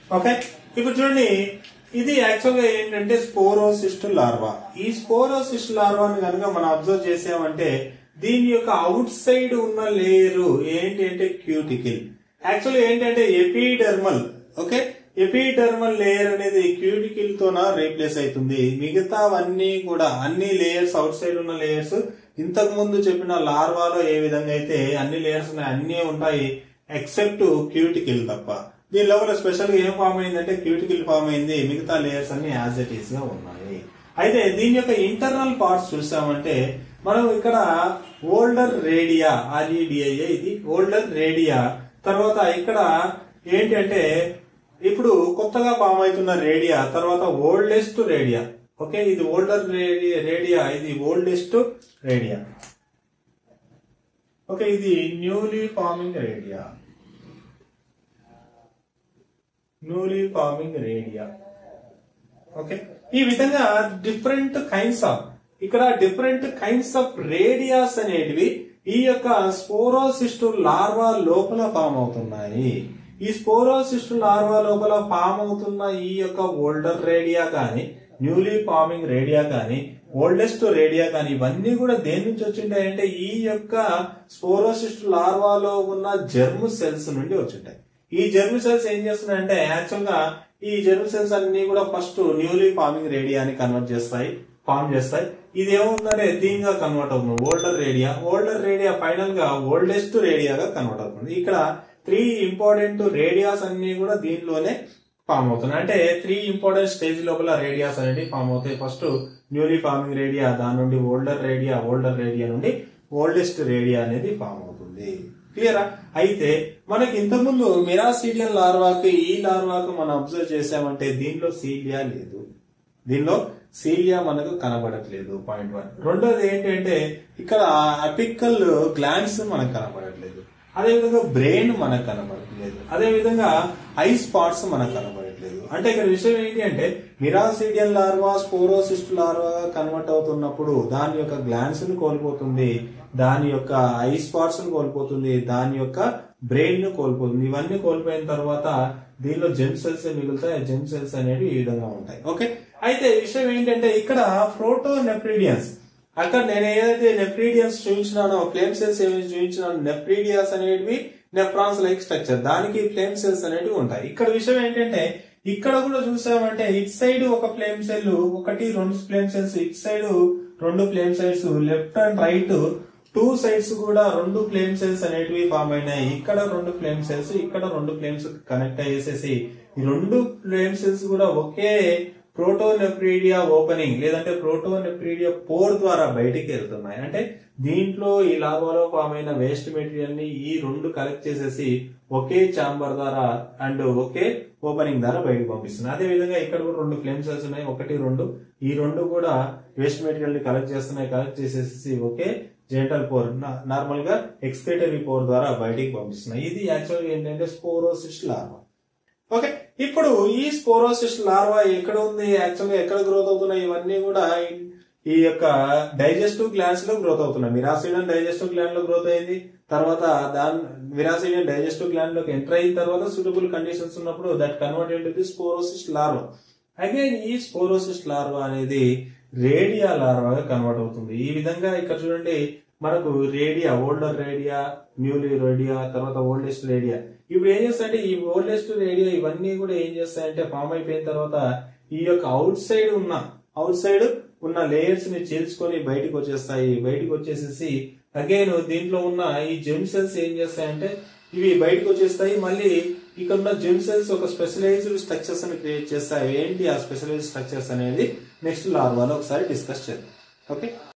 okay ఇప్పుడు చూడండి ఇది యాక్చువల్ గా ఏంటంటే స్పోరోసిస్ట్ లార్వా ఈ స్పోరోసిస్ట్ లార్వాని కనుక మనం అబ్జర్వ్ చేసామంటే దీని యొక్క అవుట్ సైడ్ ఉన్న లేయరు ఏంటి అంటే క్యూటికిల్ యాక్చువల్ ఏంటంటే ఎపిడెర్మల్ ఓకే ఎపిడెర్మల్ లేయర్ అనేది క్యూటికిల్ తోన రీప్లేస్ అవుతుంది మిగతావన్నీ కూడా అన్ని లేయర్స్ అవుట్ సైడ్ ఉన్న లేయర్స్ ఇంతకు ముందు చెప్పిన లార్వాలో ఏ విధంగా అయితే అన్ని లేయర్స్ ఉన్నాయి అన్ని ఉంటాయి ఎక్సెప్ట్ క్యూటికిల్ తప్ప దీని లోపల స్పెషల్ గా ఏం ఫామ్ అయిందంటే క్యూటికిల్ ఫామ్ అయింది మిగతా లేయర్స్ అన్ని యాజ్ ఇట్ ఈస్ గా ఉన్నాయి అయితే దీని యొక్క ఇంటర్నల్ పార్ట్స్ చూసామంటే మనం ఇక్కడ ఓల్డర్ రేడియా ఆర్ఈడిఐఏ ఇది ఓల్డర్ రేడియా తర్వాత ఇక్కడ ఏంటంటే ఇప్పుడు కొత్తగా ఫామ్ అవుతున్న రేడియా తర్వాత ఓల్డెస్ట్ రేడియా ఓకే ఇది ఓల్డర్ రేడియా ఇది ఓల్డెస్ట్ రేడియా ఓకే ఇది newly forming redia newly forming redia okay ఈ విధంగా డిఫరెంట్ కైండ్స్ ఆఫ్ ఇక్కడ డిఫరెంట్ కైండ్స్ ఆఫ్ రేడియాస్ అనేటివి ఈ యొక్క స్పోరోసిస్ట్ లార్వా లోపల ఫామ్ అవుతున్నాయి ఈ స్పోరోసిస్ట్ లార్వా లోపల ఫామ్ అవుతున్న ఈ యొక్క ఓల్డర్ రేడియా కానీ న్యూలీ ఫార్మింగ్ రేడియా కానీ ఓల్డెస్ట్ రేడియా కానీ ఇవన్నీ కూడా దేని నుంచి వచ్చింటాయంటే ఈ యొక్క స్పోరోసిస్ట్ లార్వాలో ఉన్న జెర్మ్ సెల్స్ నుండి వచ్చింటాయి ఈ జెర్మ్ సెల్స్ ఏం చేస్తున్నాయంటే యాక్చువల్ గా ఈ జెర్మ్ సెల్స్ అన్ని కూడా ఫస్ట్ న్యూలీ ఫార్మింగ్ రేడియాని కన్వర్ట్ చేస్తాయి ఫార్మ్ చేస్తాయి ఇది ఏమవుతుందంటే దీనిగా కన్వర్ట్ అవుతుంది older redia older redia final గా ఓల్డెస్ట్ రేడియాగా కన్వర్ట్ అవుతుంది ఇక్కడ త్రీ ఇంపార్టెంట్ రేడియాస్ అన్ని కూడా దీనిలోనే ఫామ్ అవుతున్నాయి అంటే త్రీ ఇంపార్టెంట్ స్టేజ్ లోపల రేడియాస్ అనేవి ఫామ్ అవుతాయి ఫస్ట్ న్యూలీ ఫార్మింగ్ రేడియా దాని నుండి ఓల్డర్ రేడియా ఓల్డర్ రేడియా నుండి ఓల్డెస్ట్ రేడియా అనేది ఫామ్ అవుతుంది క్లియరా అయితే మనకి ఇంతకుముందు మిరాసీడియన్ లార్వాకి ఈ లార్వాకు మనం అబ్జర్వ్ చేసామంటే దీనిలో సీలియా లేదు దీనిలో సీలియా మనకు కనబడట్లేదు పాయింట్ వన్ రెండోది ఏంటంటే ఇక్కడ అపికల్ గ్లాండ్స్ మనకు కనబడట్లేదు అదేవిధంగా బ్రెయిన్ మనకు కనబడట్లేదు అదేవిధంగా ఐ స్పాట్స్ మనకు కనబడట్లేదు అంటే ఇక్కడ విషయం ఏంటి అంటే miracidian larva sporocyst larva convert అవుతున్నప్పుడు దాని యొక్క గ్లాండ్స్ ని కోల్పోతుంది దాని యొక్క ఐ స్పాట్స్ ని కోల్పోతుంది దాని యొక్క బ్రెయిన్ ను కోల్పోతుంది ఇవన్నీ కోల్పోయిన తర్వాత దీనిలో జెమ్ సెల్స్ మిగులుతాయి జెమ్ సెల్స్ అనేవి ఈ విధంగా ఉంటాయి ఓకే అయితే విషయం ఏంటంటే ఇక్కడ ప్రోటో నెప్రిడియన్స్ అక్కడ నేను ఏదైతే నెఫ్రీడియన్స్ చూపించినానో ఫ్లేమ్ సెల్స్ ఏమైతే చూపించినానో నెఫ్రీడియాస్ అనేటివి నెఫ్రాన్స్ లైక్ స్ట్రక్చర్ దానికి ఫ్లేమ్ సెల్స్ అనేటివి ఉంటాయి ఇక్కడ విషయం ఏంటంటే ఇక్కడ కూడా చూసామంటే ఇట్ సైడ్ ఒక ఫ్లేమ్ సెల్ ఒకటి రెండు ఫ్లేమ్ సెల్స్ ఇట్ సైడ్ రెండు flame cells left and right two sides కూడా రెండు ఫ్లేమ్ సెల్స్ అనేటివి ఫామ్ అయినాయి ఇక్కడ రెండు ఫ్లేమ్ సెల్స్ ఇక్కడ రెండు ఫ్లేమ్స్ కనెక్ట్ అయ్యేసేసి ఈ రెండు ఫ్లేమ్ సెల్స్ కూడా ఒకే ప్రోటోనెఫ్రీడియా ఓపెనింగ్ లేదంటే ప్రోటోనెఫ్రీడియా పోర్ ద్వారా బయటికి వెళ్తున్నాయి అంటే దీంట్లో ఈ లాభాలో ఫామ్ అయిన వేస్ట్ మెటీరియల్ ని ఈ రెండు కలెక్ట్ చేసేసి ఒకే చాంబర్ ద్వారా అండ్ ఒకే ఓపెనింగ్ ద్వారా బయటకు పంపిస్తున్నాయి అదే విధంగా ఇక్కడ కూడా రెండు ఫ్లేమ్ సెల్స్ ఉన్నాయి ఒకటి రెండు ఈ రెండు కూడా వేస్ట్ మెటీరియల్ ని కలెక్ట్ చేస్తున్నాయి కలెక్ట్ చేసేసి ఒకే జెంటల్ పోర్ నార్మల్ గా ఎక్స్క్రేటరీ పోర్ ద్వారా బయటికి పంపిస్తున్నాయి ఇది యాక్చువల్ ఏంటంటే స్పోరోసిస్ట్ లార్వా ఓకే ఇప్పుడు ఈ స్పోరోసిస్ట్ లార్వా ఎక్కడ ఉంది యాక్చువల్ గా ఎక్కడ గ్రోత్ అవుతున్నాయి ఇవన్నీ కూడా ఈ యొక్క డైజెస్టివ్ గ్లాండ్స్ లో గ్రోత్ అవుతున్నాయి మిరాసిడియన్ డైజెస్టివ్ గ్లాండ్ లో గ్రోత్ అయింది తర్వాత దాని మిరాసిడియన్ డైజెస్టివ్ గ్లాండ్ లోకి ఎంటర్ అయిన తర్వాత సూటబుల్ కండిషన్స్ ఉన్నప్పుడు that convert into sporocyst larva again ఈ స్పోరోసిస్ట్ లార్వా అనేది రేడియా లార్వాగా కన్వర్ట్ అవుతుంది ఈ విధంగా ఇక్కడ చూడండి మనకు రేడియా ఓల్డర్ రేడియా న్యూలీ రేడియా తర్వాత ఓల్డెస్ట్ రేడియా ఇప్పుడు ఏం చేస్తాయంటే ఈ ఓల్డెస్ట్ రేడియా ఇవన్నీ కూడా ఏం చేస్తాయంటే ఫామ్ అయిపోయిన తర్వాత ఈ యొక్క అవుట్ సైడ్ ఉన్న అవుట్ సైడ్ ఉన్న లేయర్స్ ని చీల్చుకొని బయటకు వచ్చేస్తాయి బయటకు వచ్చేసేసి అగైన్ దీంట్లో ఉన్న ఈ జెమ్ సెల్స్ ఏం చేస్తాయంటే ఇవి బయటకు వచ్చేస్తాయి మళ్ళీ ఇక్కడ ఉన్న జెమ్ సెల్స్ ఒక స్పెషలైజ్డ్ స్ట్రక్చర్స్ ని క్రియేట్ చేస్తాయి ఏంటి ఆ స్పెషలైజ్డ్ స్ట్రక్చర్స్ అనేది నెక్స్ట్ లార్వాలో ఒకసారి డిస్కస్ చేద్దాం ఓకే